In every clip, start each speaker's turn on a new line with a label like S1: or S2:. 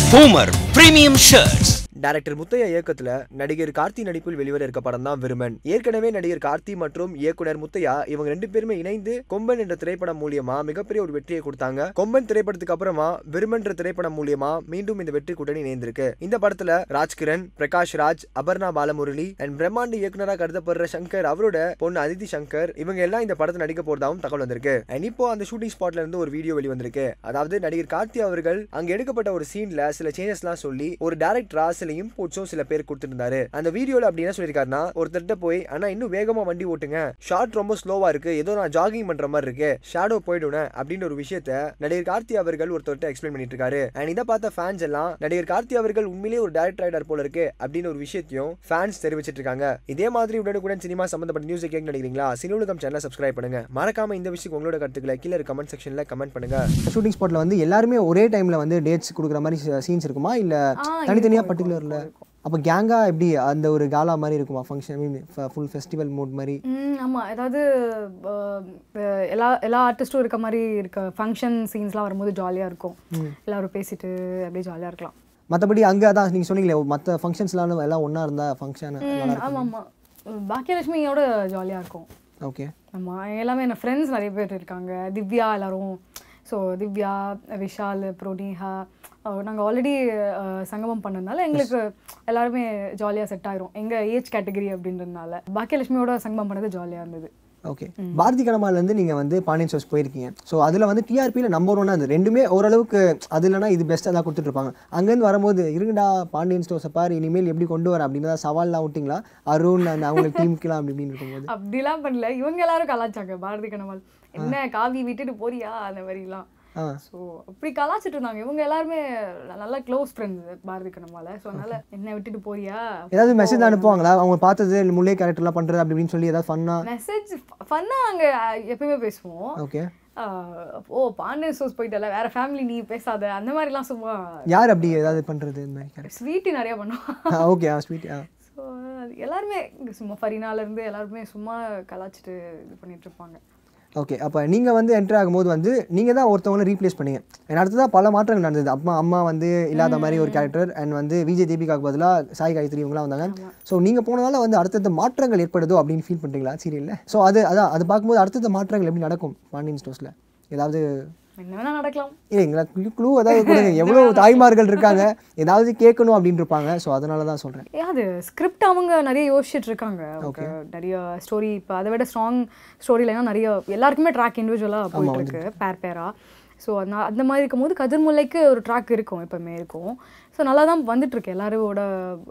S1: Homer Premium Shirts.
S2: Director Muthaiah இயக்கத்துல நடிகர் கார்த்தி நடிப்பில் வெளிவர இருக்க படம் தான் விருமன் ஏற்கனவே நடிகர் கார்த்தி மற்றும் இயக்குனர் முத்தையா இவங்க ரெண்டு பேருமே இணைந்து கொம்பன் என்ற திரைப்படம் மூலியமா மிகப்பெரிய ஒரு வெற்றியை கொடுத்தாங்க கொம்பன் திரைப்படத்துக்கு அப்புறமா விருமன்ற திரைப்படம் மூலியமா மீண்டும் இந்த வெற்றி கூட்டணி இணைந்திருக்கு இந்த படத்துல ராஜ்கிரண் பிரகாஷ் ராஜ் அபர்ணா பாலமுரளி அண்ட் பிரம்மாண்ட இயக்குனரா கருதப்படுற சங்கர் அவரோட பொண்ணு அதிதி சங்கர் இவங்க எல்லாம் இந்த படத்தை நடிக்க போறதாவும் தகவல் வந்திருக்கு அண்ட் இப்போ அந்த ஷூட்டிங் ஸ்பாட்ல இருந்து ஒரு வீடியோ வெளிவந்திருக்கு அதாவது நடிகர் கார்த்தி அவர்கள் அங்க எடுக்கப்பட்ட ஒரு சீன்ல சில சேஞ்சஸ்லாம் சொல்லி ஒரு டேரக்டரா சில இன்புட்ஸும் சில பேர் கொடுத்துருந்தாரு அந்த வீடியோல அப்படி என்ன சொல்லியிருக்காருன்னா ஒருத்தர்கிட்ட போய் ஆனா இன்னும் வேகமா வண்டி ஓட்டுங்க ஷார்ட் ரொம்ப ஸ்லோவா இருக்கு ஏதோ நான் ஜாகிங் பண்ற மாதிரி இருக்கு ஷேடோ போயிடுவேன் அப்படின்னு ஒரு விஷயத்த நடிகர் கார்த்தி அவர்கள் ஒருத்தர்கிட்ட எக்ஸ்பிளைன் பண்ணிட்டு இருக்காரு அண்ட் இதை பார்த்த ஃபேன்ஸ் எல்லாம் நடிகர் கார்த்தி அவர்கள் உண்மையிலேயே ஒரு டேரக்டர் ரைடர் போல இருக்கு அப்படின்னு ஒரு விஷயத்தையும் ஃபேன்ஸ் தெரிவிச்சிட்டு இருக்காங்க இதே மாதிரி உடனுக்குடன் சினிமா சம்பந்தப்பட்ட நியூஸ் கேட்க நினைக்கிறீங்களா சினிலுகம் சேனலை சப்ஸ்கிரைப் பண்ணுங்க மறக்காம இந்த விஷயம் உங்களோட கருத்துக்களை கீழே கமெண்ட் செக்ஷன்ல கமெண்ட் பண்ணுங்க ஷூட்டிங் ஸ்பாட்ல வந்து எல்லாருமே ஒரே டைம்ல வந்து டேட்ஸ் கொடுக்குற மாதிரி சீன்ஸ் இருக்குமா இல்ல
S3: ஆ,
S2: தனித்தனியா
S3: இருக்கும்,
S2: பர்டிகுலர்ல
S3: இருக்கும்,
S2: அப்போ கேங்கா எப்படி அந்த ஒரு காலா மாதிரி இருக்குமா function mean full festival mood மாதிரி
S3: ம் ஆமாம் ஏதாவது அஹ், அஹ், எல்லா எல்லா ஆர்டிஸ்ட்டும் இருக்க மாதிரி இருக்க ஃபங்க்ஷன் சீன்ஸ்லாம் வரும்போது ஜாலியாக இருக்கும் எல்லாரும் பேசிட்டு அப்படியே ஜாலியாக இருக்கலாம்
S2: மற்றபடி அங்கே அதான் நீங்கள் சொன்னீங்களே மற்ற ஃபங்க்ஷன்ஸ்லாம் எல்லாம் ஒன்றா இருந்தால் ஃபங்க்ஷன்
S3: ம், ஆமாம் ஆமாம் பாக்கியலட்சுமியோட ஜாலியாக இருக்கும்
S2: ஓகே
S3: ஆமாம் எல்லாமே என் ஃப்ரெண்ட்ஸ் நிறைய பேர் இருக்காங்க திவ்யா எல்லாரும் ஸோ திவ்யா விஷால் அப்புறம் நேஹா நாங்கள் ஆல்ரெடி சங்கமம் பண்ணதுனால எங்களுக்கு எல்லாருமே ஜாலியாக செட் ஆயிரும் எங்கள் ஏஜ் கேட்டகரி அப்படின்றதுனால பாக்கியலட்சுமியோட சங்கமம் பண்ணது ஜாலியாக இருந்தது
S2: ஓகே பாரதி கனமாலேருந்து நீங்கள் வந்து பாண்டியன் ஷோஸ் போயிருக்கீங்க ஸோ அதில் வந்து டிஆர்பியில் நம்பர் ஒன்னாக இருந்தது ரெண்டுமே ஓரளவுக்கு அது இல்லைனா இது பெஸ்ட்டாக தான் கொடுத்துட்ருப்பாங்க அங்கேருந்து வரும்போது இருங்கடா பாண்டியன் ஸ்டோர்ஸை பாரு இனிமேல் எப்படி கொண்டு வர அப்படின்னு தான் சவால்லாம் விட்டிங்களா அருண் அந்த அவங்க டீமுக்கெலாம் அப்படி இப்படின்னு இருக்கும்போது
S3: அப்படிலாம் பண்ணல இவங்க எல்லாரும் கலாச்சாங்க பாரதி கனவால் என்ன காவி விட்டுட்டு போறியா அந்த மாதிரிலாம்
S2: ஆ
S3: ஸோ அப்படி கலாச்சிட்டு இருந்தாங்க இவங்க எல்லாருமே நல்ல க்ளோஸ் ஃப்ரெண்ட்ஸ் பாரதி கனவால ஸோ அதனால என்ன விட்டுட்டு போறியா
S2: ஏதாவது மெசேஜ் அனுப்புவாங்களா அவங்க பார்த்தது முல்லை கேரக்டர்லாம் பண்ணுறது அப்படி இப்படின்னு சொல்லி ஏதாவது ஃபன்னாக
S3: மெசேஜ் ஃபன்னாக அங்கே எப்பயுமே பேசுவோம்
S2: ஓகே
S3: ஆஹ் ஓ பாண்டியன் சோர்ஸ் போயிட்டல வேற ஃபேமிலி நீ பேசாத அந்த மாதிரிலாம் சும்மா
S2: யார் அப்படி ஏதாவது பண்ணுறது இந்த மாதிரி கேரக்டர்
S3: ஸ்வீட்டி நிறைய பண்ணுவான்
S2: ஓகே ஆ ஸ்வீட் ஆ
S3: ஸோ எல்லாருமே இங்க சும்மா ஃபரினால இருந்து எல்லாருமே சும்மா கலாச்சிட்டு இது பண்ணிட்டு இருப்பாங்க
S2: ஓகே அப்போ நீங்கள் வந்து என்ட்ரு ஆகும்போது வந்து நீங்கள் தான் ஒருத்தவங்களை ரீப்ளேஸ் பண்ணீங்க And அடுத்ததாக பல மாற்றங்கள் நடந்தது அம்மா அம்மா வந்து இல்லாத மாதிரி ஒரு கேரக்டர் அண்ட் வந்து விஜய் தீபிகாக்கு பதிலாக சாய் காயத்ரி இவங்களாம் வந்தாங்க ஸோ நீங்கள் போனதால வந்து அடுத்தடுத்த மாற்றங்கள் ஏற்படுதோ அப்படின்னு ஃபீல் பண்ணுறீங்களா சீரியலில் ஸோ அது அதான் அது பார்க்கும்போது அடுத்தடுத்த மாற்றங்கள் எப்படி நடக்கும் பாண்டியன் ஸ்டோர்ஸில் ஏதாவது
S3: என்ன வேணா நடக்கலாம்
S2: இல்லைங்களா க்ளூ ஏதாவது கொடுங்க எவ்வளோ தாய்மார்கள் இருக்காங்க ஏதாவது கேட்கணும் அப்படின்னு இருப்பாங்க ஸோ அதனால தான் சொல்கிறேன்
S3: ஏ அது ஸ்கிரிப்ட் அவங்க நிறைய யோசிச்சுட்டு இருக்காங்க அவங்க நிறைய ஸ்டோரி இப்போ அதை விட ஸ்ட்ராங் ஸ்டோரி லைனாக நிறைய எல்லாருக்குமே ட்ராக் இண்டிவிஜுவலாக போயிட்டு இருக்கு பேர் பேரா ஸோ அந்த அந்த மாதிரி இருக்கும்போது கதிர்முல்லைக்கு ஒரு ட்ராக் இருக்கும் எப்பவுமே இருக்கும் ஸோ நல்லா தான் வந்துட்டு இருக்கு எல்லாரோட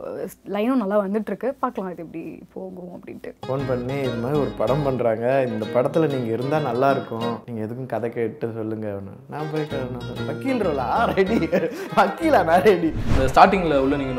S3: லைனும் நல்லா வந்துட்டு இருக்கு பார்க்கலாம் இது எப்படி போகும் அப்படின்ட்டு
S4: ஃபோன் பண்ணி இது மாதிரி ஒரு படம் பண்ணுறாங்க இந்த படத்தில் நீங்கள் இருந்தால் நல்லா இருக்கும் நீங்கள் எதுக்கும் கதை கேட்டு சொல்லுங்க அவனு நான் போய் கே- நான் சொன்னேன், வக்கீல் ரோலா ரெடி வக்கீலா நான் ரெடி
S5: இந்த ஸ்டார்டிங்கில் உள்ள நீங்கள்